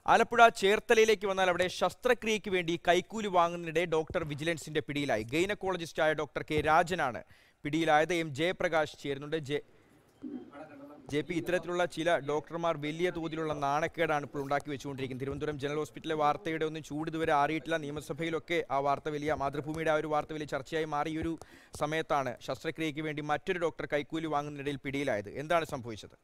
ആലപ്പുഴ ചേർത്തലയിലേക്ക് വന്നാൽ അവിടെ ശസ്ത്രക്രിയയ്ക്ക് വേണ്ടി കൈക്കൂലി വാങ്ങുന്നതിനിടെ ഡോക്ടർ വിജിലൻസിന്റെ പിടിയിലായി ഗൈനക്കോളജിസ്റ്റായ ഡോക്ടർ കെ രാജനാണ് പിടിയിലായത് എം ജയപ്രകാശ് ചേരുന്നുണ്ട് ജെ ജെ പി ഇത്തരത്തിലുള്ള ചില ഡോക്ടർമാർ വലിയ തോതിലുള്ള നാണക്കേടാണ് ഇപ്പോൾ ഉണ്ടാക്കി വെച്ചുകൊണ്ടിരിക്കുന്നത് തിരുവനന്തപുരം ജനറൽ ഹോസ്പിറ്റലിലെ വാർത്തയുടെ ഒന്നും ചൂട് ഇതുവരെ ആറിയിട്ടില്ല നിയമസഭയിലൊക്കെ ആ വാർത്ത വലിയ മാതൃഭൂമിയുടെ ആ ഒരു വാർത്ത വലിയ ചർച്ചയായി മാറി ഈ ഒരു സമയത്താണ് ശസ്ത്രക്രിയയ്ക്ക് വേണ്ടി മറ്റൊരു ഡോക്ടർ കൈക്കൂലി വാങ്ങുന്നതിനിടയിൽ പിടിയിലായത് എന്താണ് സംഭവിച്ചത്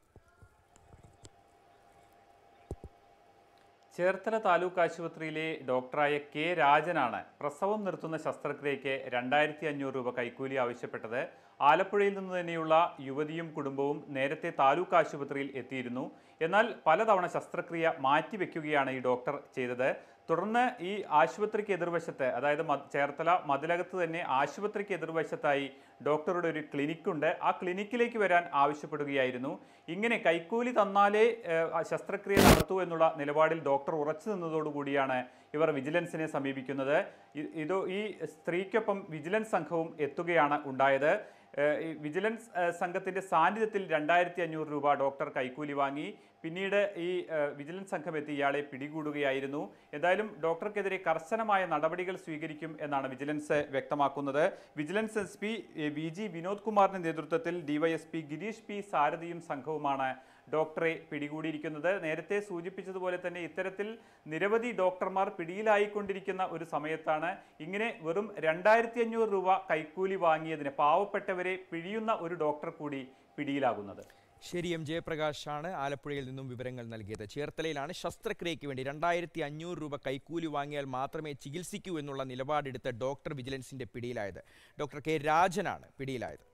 ചേർത്തല താലൂക്ക് ആശുപത്രിയിലെ ഡോക്ടറായ കെ രാജനാണ് പ്രസവം നിർത്തുന്ന ശസ്ത്രക്രിയയ്ക്ക് രണ്ടായിരത്തി അഞ്ഞൂറ് രൂപ കൈക്കൂലി ആവശ്യപ്പെട്ടത് ആലപ്പുഴയിൽ നിന്ന് തന്നെയുള്ള യുവതിയും കുടുംബവും നേരത്തെ താലൂക്ക് ആശുപത്രിയിൽ എത്തിയിരുന്നു എന്നാൽ പലതവണ ശസ്ത്രക്രിയ മാറ്റിവെക്കുകയാണ് ഈ ഡോക്ടർ ചെയ്തത് തുടർന്ന് ഈ ആശുപത്രിക്ക് എതിർവശത്ത് അതായത് മ- ചേർത്തല മതിലകത്ത് തന്നെ ആശുപത്രിക്ക് എതിർവശത്തായി ഡോക്ടറുടെ ഒരു ക്ലിനിക്കുണ്ട് ആ ക്ലിനിക്കിലേക്ക് വരാൻ ആവശ്യപ്പെടുകയായിരുന്നു ഇങ്ങനെ കൈക്കൂലി തന്നാലേ ഏഹ്, ആ ശസ്ത്രക്രിയ നടത്തൂ എന്നുള്ള നിലപാടിൽ ഡോക്ടർ ഉറച്ചു നിന്നതോടുകൂടിയാണ് ഇവർ വിജിലൻസിനെ സമീപിക്കുന്നത് ഇ- ഇത് ഈ സ്ത്രീക്കൊപ്പം വിജിലൻസ് സംഘവും എത്തുകയാണ് ഉണ്ടായത് ഏഹ്, ഈ വിജിലൻസ് ഏഹ്, സംഘത്തിന്റെ സാന്നിധ്യത്തിൽ രണ്ടായിരത്തി അഞ്ഞൂറ് രൂപ ഡോക്ടർ കൈക്കൂലി വാങ്ങി പിന്നീട് ഈ ഏഹ്, വിജിലൻസ് സംഘം എത്തി ഇയാളെ പിടികൂടുകയായിരുന്നു എന്തായാലും ഡോക്ടർക്കെതിരെ കർശനമായ നടപടികൾ സ്വീകരിക്കും എന്നാണ് വിജിലൻസ് വ്യക്തമാക്കുന്നത് vigilance S P V G Vinod കുമാറിന്റെ നേതൃത്വത്തിൽ ഡിവൈഎസ്പി ഗിരീഷ് പി സാരഥിയും സംഘവുമാണ് ഡോക്ടറെ പിടികൂടിയിരിക്കുന്നത് നേരത്തെ സൂചിപ്പിച്ചതുപോലെ തന്നെ ഇത്തരത്തിൽ നിരവധി ഡോക്ടർമാർ പിടിയിലായിക്കൊണ്ടിരിക്കുന്ന ഒരു സമയത്താണ് ഇങ്ങനെ വെറും രണ്ടായിരത്തി അഞ്ഞൂറ് രൂപ കൈക്കൂലി വാങ്ങിയതിന് പാവപ്പെട്ടവരെ പിഴിയുന്ന ഒരു ഡോക്ടർ കൂടി പിടിയിലാകുന്നത് ശരി എം ജയപ്രകാശാണ് ആലപ്പുഴയിൽ നിന്നും വിവരങ്ങൾ നൽകിയത് ചേർത്തലയിലാണ് ശസ്ത്രക്രിയയ്ക്ക് വേണ്ടി രണ്ടായിരത്തി അഞ്ഞൂറ് രൂപ കൈക്കൂലി വാങ്ങിയാൽ മാത്രമേ ചികിത്സിക്കൂ എന്നുള്ള നിലപാടെടുത്ത ഡോക്ടർ വിജിലൻസിന്റെ പിടിയിലായത് ഡോക്ടർ കെ രാജനാണ് പിടിയിലായത്